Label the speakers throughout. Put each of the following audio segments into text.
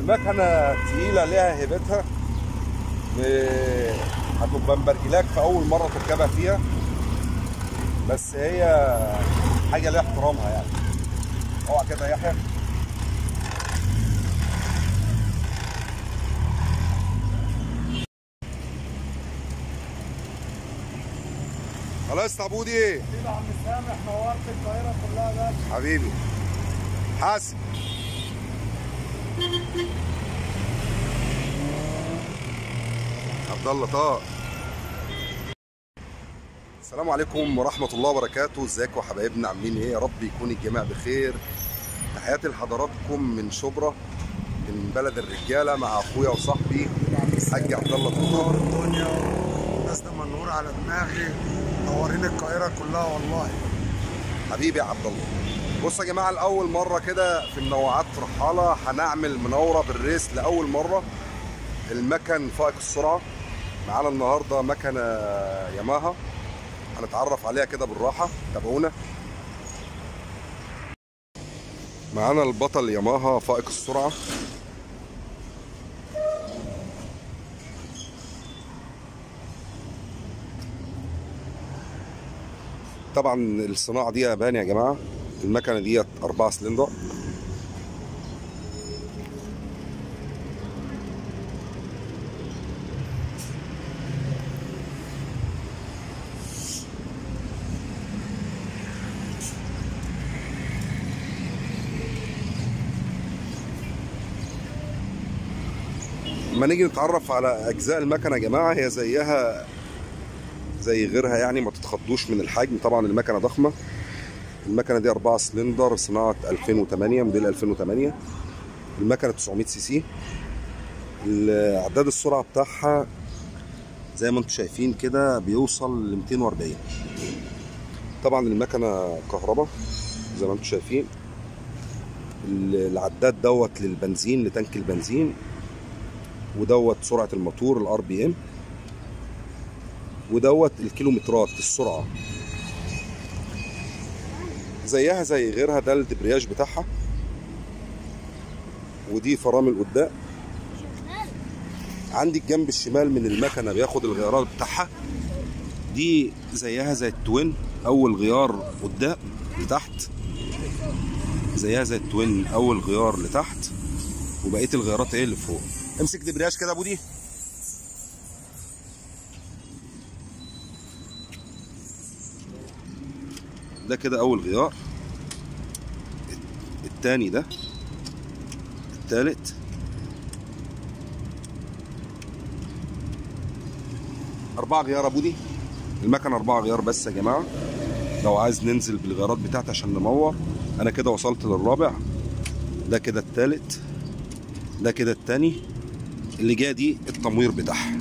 Speaker 1: المكنه تقيله ليها هيبتها و- هتبقى مبرجلاك في اول مره تركبها فيها بس هي حاجه ليها احترامها يعني اوعى كده يا يحيى خلاص يا عبودي
Speaker 2: كده يا عم سامح نورت القاهره كلها ده
Speaker 1: حبيبي حاسب عبد الله طه السلام عليكم ورحمة الله وبركاته ازيكم يا حبايبنا عاملين ايه يا رب يكون الجميع بخير تحياتي لحضراتكم من شبرا من بلد الرجالة مع اخويا وصاحبي الحاج عبد الله
Speaker 2: نور
Speaker 1: طه
Speaker 2: الدنيا والناس ده النور على دماغي نورين القاهره كلها والله
Speaker 1: حبيبي يا عبد الله بصوا يا جماعه لاول مره كده في منوعات رحاله هنعمل مناوره بالريس لاول مره المكن فائق السرعه معانا النهارده مكنه ياماها هنتعرف عليها كده بالراحه تابعونا معانا البطل ياماها فائق السرعه طبعا الصناعه دي يابان يا جماعه المكنه ديت أربعة سلندر لما نيجي نتعرف على اجزاء المكنه يا جماعه هي زيها زي غيرها يعني ما تتخضوش من الحجم طبعا المكنه ضخمه المكنه دي 4 سلندر صناعه 2008 موديل 2008 المكنه 900 سي سي عداد السرعه بتاعها زي ما انتم شايفين كده بيوصل ل 240 طبعا المكنه كهرباء زي ما انتم شايفين العداد دوت للبنزين لتانك البنزين ودوت سرعه الموتور الار بي ام ودوت الكيلومترات السرعه زيها زي غيرها ده الدبرياج بتاعها ودي فرامل قدام عندي الجنب الشمال من المكنه بياخد الغيارات بتاعها دي زيها زي التوين اول غيار قدام لتحت زيها زي التوين اول غيار لتحت وبقيه الغيارات ايه اللي فوق امسك دبرياج كده يا بودي ده كده اول غيار التاني ده التالت أربعة غيار أبو دي المكنة أربعة غيار بس يا جماعة لو عايز ننزل بالغيارات بتاعتي عشان نمور أنا كده وصلت للرابع ده كده التالت ده كده التاني اللي جايه دي التموير بتاعها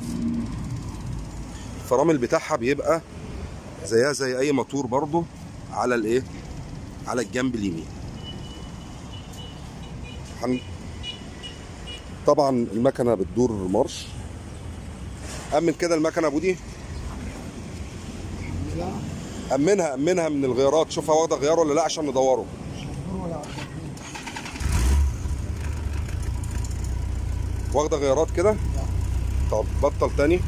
Speaker 1: الفرامل بتاعها بيبقى زيها زي اي موتور برضو على الايه على الجنب اليمين هن... طبعا المكنه بتدور مارش امن كده المكنه ابو دي امنها امنها من الغيارات شوفها واخده غيار ولا لا عشان ندوره واخده غيارات كده طب بطل تاني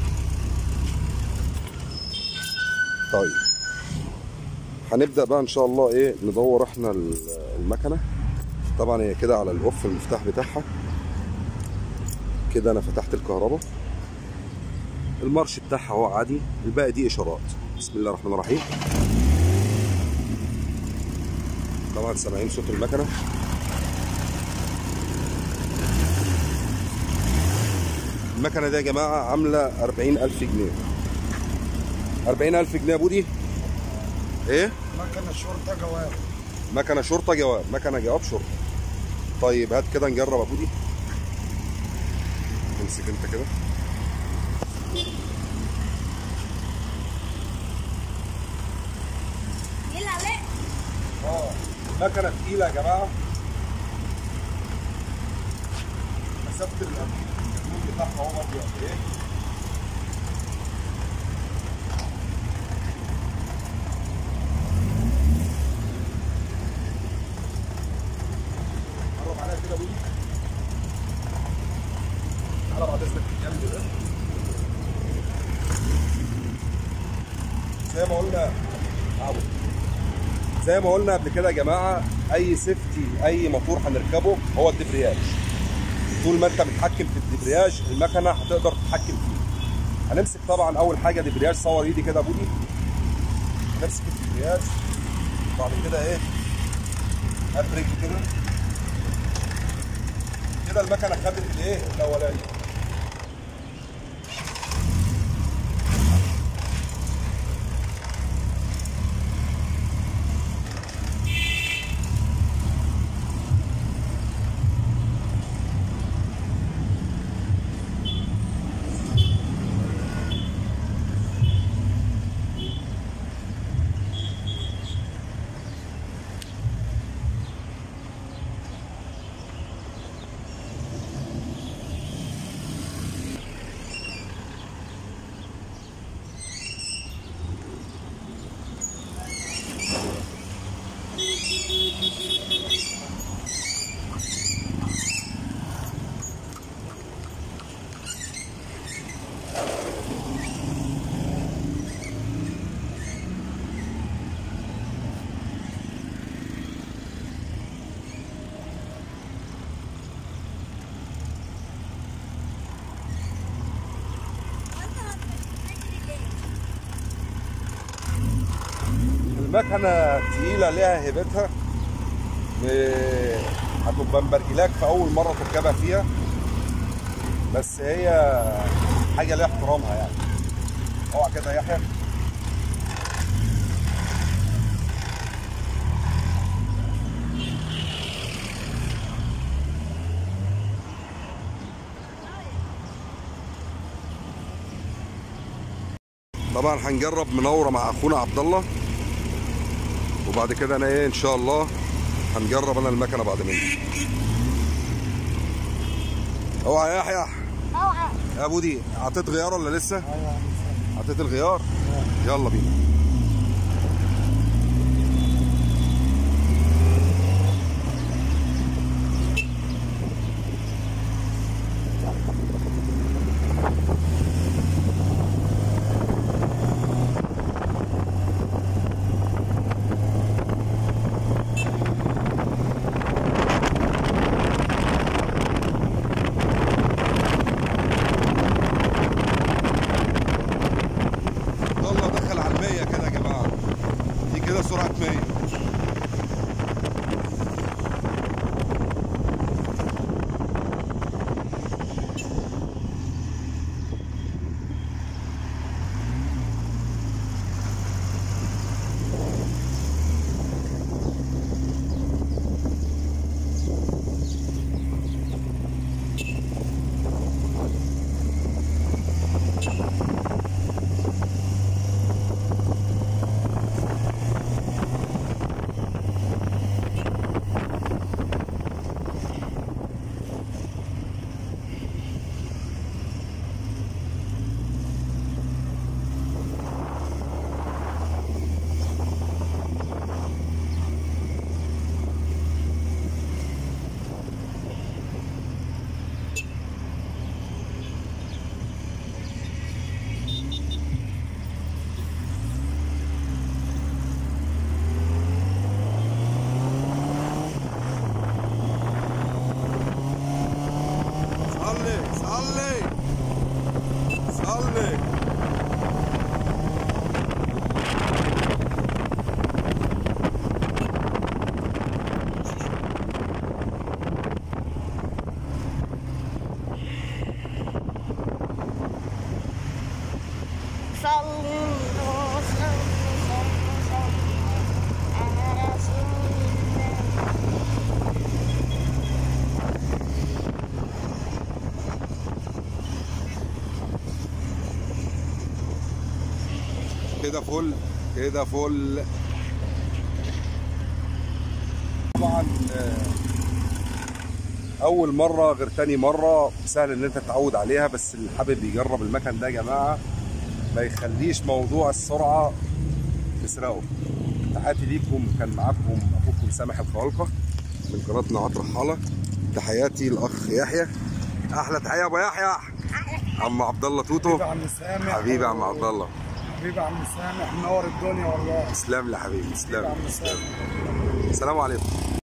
Speaker 1: طيب هنبدا بقى ان شاء الله ايه ندور احنا المكنه طبعا هي كده على الاوف المفتاح بتاعها كده انا فتحت الكهرباء المارش بتاعها هو عادي الباقي دي اشارات بسم الله الرحمن الرحيم طبعا سامعين صوت المكنه المكنه دي يا جماعه عامله 40000 جنيه 40000 جنيه يا بودي ايه
Speaker 2: مكنه شرطه جواب
Speaker 1: مكنه شرطه جواب مكنه جواب شرطه طيب هات كده نجرب يا بودي امسك انت كده
Speaker 3: يلا عليك
Speaker 1: اه مكنه تقيله يا جماعه مسافه الجنون بتاعها هو برضه قد ايه قرب عليها كده يا بودي زي ما قلنا عبد. زي ما قلنا قبل كده يا جماعه اي سيفتي اي موتور هنركبه هو الدبرياج طول ما انت متحكم في الدبرياج المكنه هتقدر تتحكم فيه هنمسك طبعا اول حاجه دبرياج صور ايدي كده يا بودي نمسك الدبرياج بعد كده ايه ابرك كده كده المكنه خدت الايه الاولاني المكنه تقيله ليها هيبتها ب- هتبقى مبرجلاك في اول مره تركبها فيها بس هي حاجه ليها احترامها يعني اوعى كده يا يحيى طبعا هنجرب منوره مع اخونا عبد الله وبعد كده انا ايه ان شاء الله هنجرب انا المكنه بعد مني اوعى يا يحيى
Speaker 3: اوعى
Speaker 1: يا بودي حطيت غيار ولا لسه؟
Speaker 2: ايوه
Speaker 1: حطيت الغيار يلا بينا يلا دخل على المية كده يا جماعة دي كده سرعة 100 صلي صلي صلي
Speaker 3: صلوا صلوا صلوا صلوا على رسول الله
Speaker 1: كده فل كده فل طبعا آه، اول مره غير تاني مره سهل ان انت تتعود عليها بس اللي حابب يجرب المكن ده يا جماعه ما يخليش موضوع السرعه تسرقه تحياتي ليكم كان معاكم اخوكم سامح الخوالقه من قناه نعات رحاله تحياتي الاخ يحيى احلى تحيه يا ابو يحيى عم عبد الله توتو
Speaker 2: حبيبي يا عم سامح
Speaker 1: حبيبي يا عم عبد الله
Speaker 2: حبيبي يا عم سامح منور الدنيا والله
Speaker 1: تسلم لي يا حبيبي
Speaker 2: حبيبي يا
Speaker 1: تسلم
Speaker 2: عم
Speaker 1: لي
Speaker 2: سامح
Speaker 1: السلام عليكم